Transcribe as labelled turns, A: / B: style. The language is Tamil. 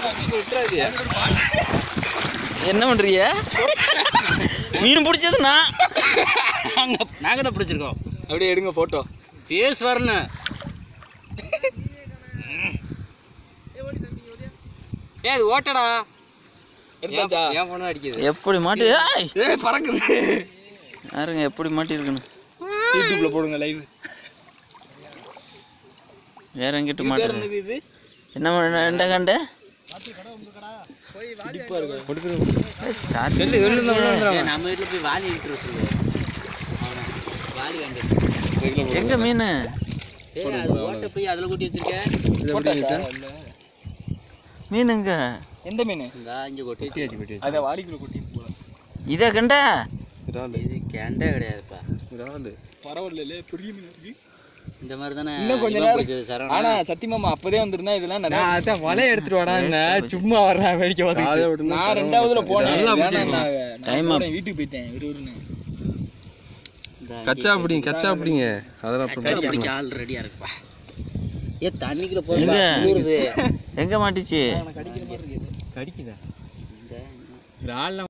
A: என்ன பண்றீங்க மீன் பிடிச்சது நான்
B: நாங்கள் தான் பிடிச்சிருக்கோம்
C: அப்படியே எடுங்க போட்டோ
B: பேஸ் வரணும் ஏ அது ஓட்டடா
C: எடுத்தாச்சா
B: ஏன் பொண்ணு அடிக்குது
A: எப்படி மாட்டி ஏய்
C: ஏ பறக்குது
A: யாருங்க எப்படி மாட்டியிருக்குன்னு
C: யூடியூப்ல போடுங்க லைவ்
A: வேற எங்கிட்ட மாட்டுது
C: இது
A: என்ன பண்ண ரெண்ட கண்ட சார்
B: ஏய், நம்ம வீட்டில் போய் வாலி இட்டுற சொல்லு அவனை வாலி வாங்கிட்டு
A: எங்க மீன்
B: ஏய் அது ஓட்ட போய் அதில் கூட்டி வச்சிருக்கேன்
C: போட்டாச்சா
A: மீன் எங்க
C: எந்த மீன்
B: இந்த இங்கே கொட்டி வச்சு
C: அதை வாடிக்குள்ள கொட்டி போலாம்
A: இதை கண்ட
B: இது கேண்டே கிடையாதுப்பா
C: பரவாயில்ல பெரிய மீன் இருக்கு
B: இந்த மாதிரி தானே
C: இன்னும் கொஞ்ச
B: இவன்
C: நேரம்
B: பிடிச்சது சரவணா
C: ஆனா சத்தியமாமா அப்பதே வந்திருந்தா இதெல்லாம் நிறைய
D: அதான் வலைய எடுத்துட்டு வாடா சும்மா வர்றேன் வேடிக்கை பார்த்து
C: நான் ரெண்டாவதுல போனேன்
D: நல்லா
C: வேணாம்,
D: பிடிச்சிருக்கோம்.
C: நான் நான்
A: Time up.
C: போறேன், வீட்டுக்கு போயிட்டேன் விறுவிறுன்னு
B: இந்த
E: கச்சா பிடிங்க கச்சா பிடிங்க அதெல்லாம் அப்புறம்
B: கச்சா பிடிக்க ஆள் ரெடியாக இருக்குப்பா ஏ தண்ணிக்குள்ள போய்
A: எங்க?
B: ஊறுது
A: எங்க மாட்டிச்சு
D: கடிக்குதா
B: இந்த
D: இறால்லாம்